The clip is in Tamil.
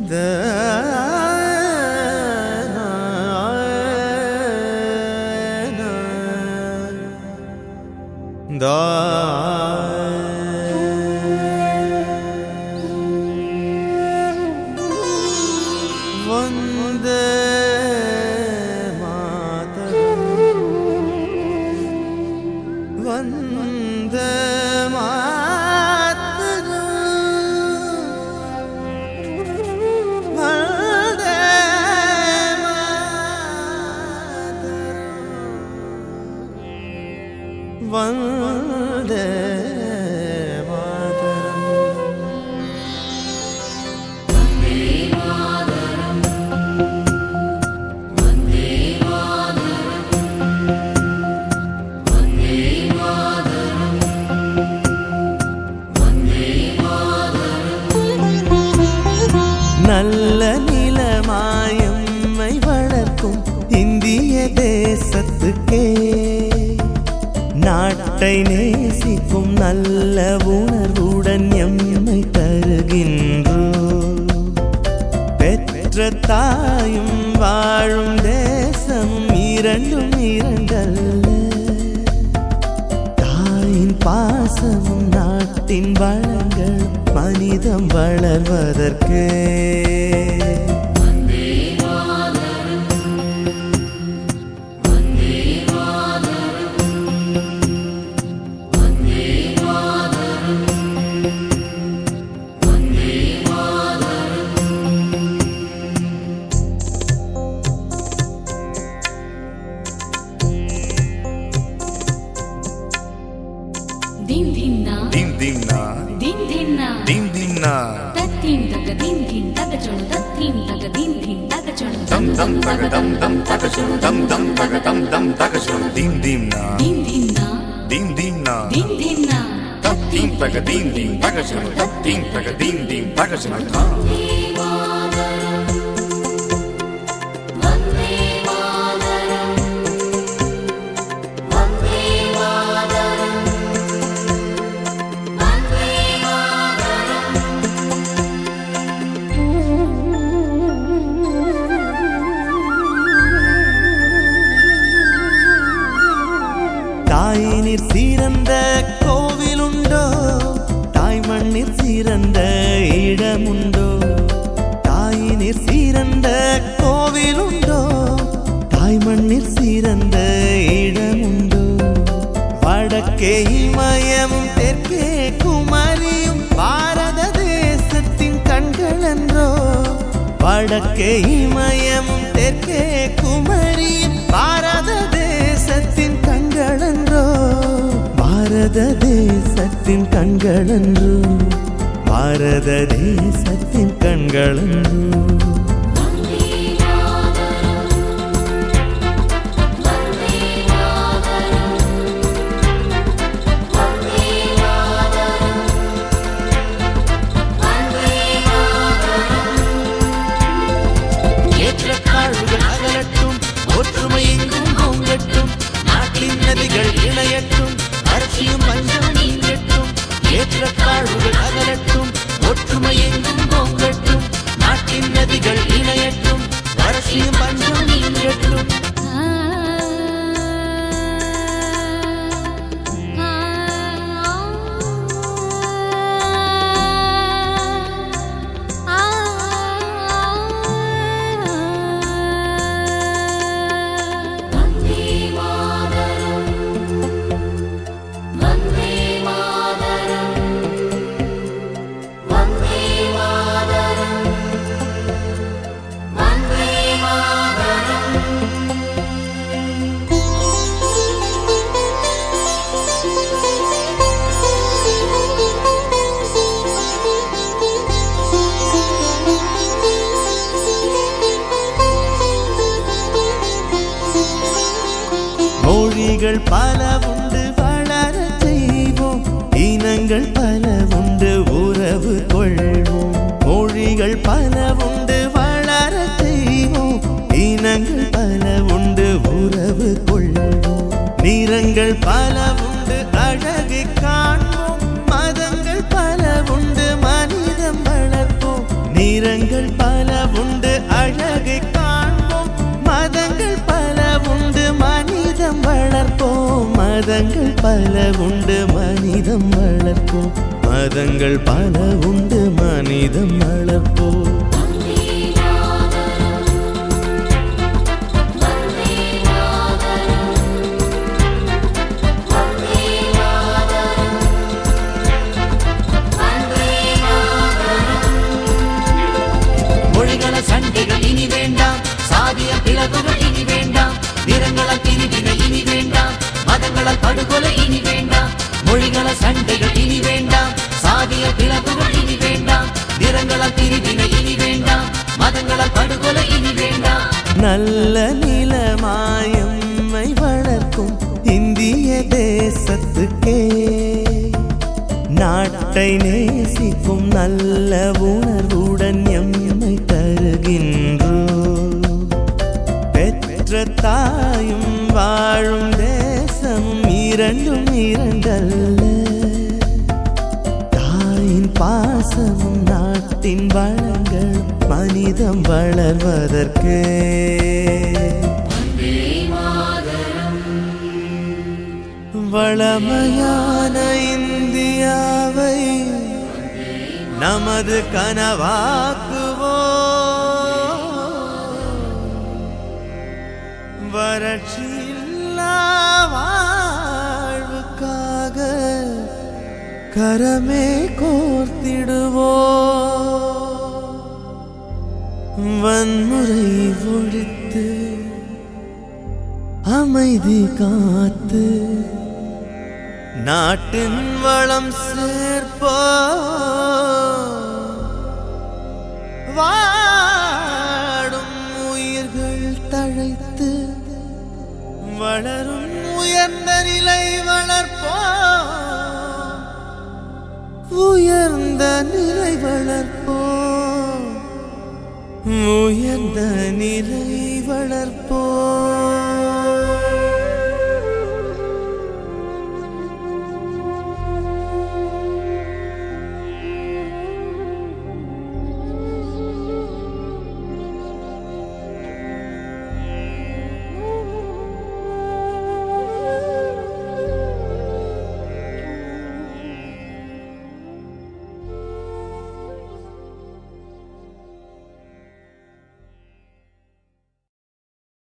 வந்த மாதரம் வந்த மாதரம் வந்த மாதரம் வந்த மாதரம் நல்ல நிலமாயம்மை வளர்க்கும் இந்திய தேசத்துக்கே நாட்டை நேசிக்கும் நல்ல உணர்வுடன் எம்மை தருகின்றோ பெற்ற தாயும் வாழும் தேசமும் இரண்டும் இரண்டல்ல தாயின் பாசமும் நாட்டின் வளங்கள் மனிதம் வளர்வதற்கு Din din na, Dim dim na, din din na, dim dim na. tat din daga din din daga chon, tat din daga din din daga chon, Dum dum taga dum dum taga shum dum dum taga dum dum taga shum dim dim na, din din na, dim dim na. din din na. Tat dim taga dim dim taga shum tat dim taga dim dim taga shum ta. தாயினிற் சிறந்த கோவிலுண்டோ தாய் மண்ணிற் சிறந்த இடமுண்டோ தாயினிற் சிறந்த கோவிலுண்டோ தாய் மண்ணிற் சிறந்த இடமுண்டோ வடக்கே இமயமும் தெற்கே குமரியும் பாரத தேசத்தின் கண்களன்றோ வடக்கே இமயமும் தெற்கே குமரியும் பாரத தேசத்தின் கண்களன்றோ பாரத தேசத்தின் கண்களன்றோ பாரத தேசத்தின் கண்களன்றோ ஏற்றத்தாழ்வுகள் அகலட்டும் ஒற்றுமை எங்கும் ஓங்கட்டும் நாட்டின் நதிகள் இணையட்டும் அரசியும் பஞ்சம் நீங்கட்டும் ஏற்றத்தாழ்வுகள் அகலட்டும் ஒற்றுமை எங்கும் ஓங்கட்டும் நாட்டின் நதிகள் இணையட்டும் அரசியும் பஞ்சம் நீங்கட்டும் மொழிகள் பல உண்டு வளர செய்வோம் இனங்கள் பல உண்டு உறவு கொள்வோம் மொழிகள் பல உண்டு வளர செய்வோம் இனங்கள் பல உண்டு உறவு கொள்வோம் நிறங்கள் பல உண்டு அழகு காண்போம் மதங்கள் பல உண்டு மனிதம் வளர்ப்போம் நிற நிறங்கள் பல உண்டு அழகை காண்போம் மதங்கள் பல உண்டு மனிதம் வளர்ப்போம் மதங்கள் பல உண்டு மனிதம் வளர்ப்போம் மதங்கள் பல உண்டு மனிதம் வளர்ப்போம் மொழிகள சண்டைகள் இனி வேண்டாம் சாதிய பிளவுகள் இனி வேண்டாம் நிறங்கள பிரிவினை இனி வேண்டாம் மதங்கள படுகொலை இனி வேண்டாம் மொழிகள சண்டைகள் இனி வேண்டாம் சாதிய பிளவுகள் இனி வேண்டாம் நிறங்கள பிரிவினை இனி வேண்டாம் மதங்கள படுகொலை இனி வேண்டாம் நல்ல நிலமாயம்மை வளர்க்கும் இந்திய தேசத்துக்கே நாட்டை நேசிக்கும் நல்ல உணர்வுடன் எம்மை தருகின்றோ பெற்ற தாயும் வாழும் தேசமும் இரண்டும் இரண்டல்ல தாயின் பாசமும் நாட்டின் வளங்கள் மனிதம் வளர்வதற்கு வளமையான இந்தியாவை நமது கனவாக்குவோ வறட்சியில்லா வாழ்வுக்காக கரமே கோர்த்திடுவோ வன்முறை ஒழித்து அமைதி காத்து நாட்டின் வளம் சேர்ப்போ வாடும் உயிர்கள் தழைத்து வளரும் உயர்ந்த நிலை வளர்ப்போ உயர்ந்த நிலை வளர்ப்போ உயர்ந்த நிலை வளர்ப்போ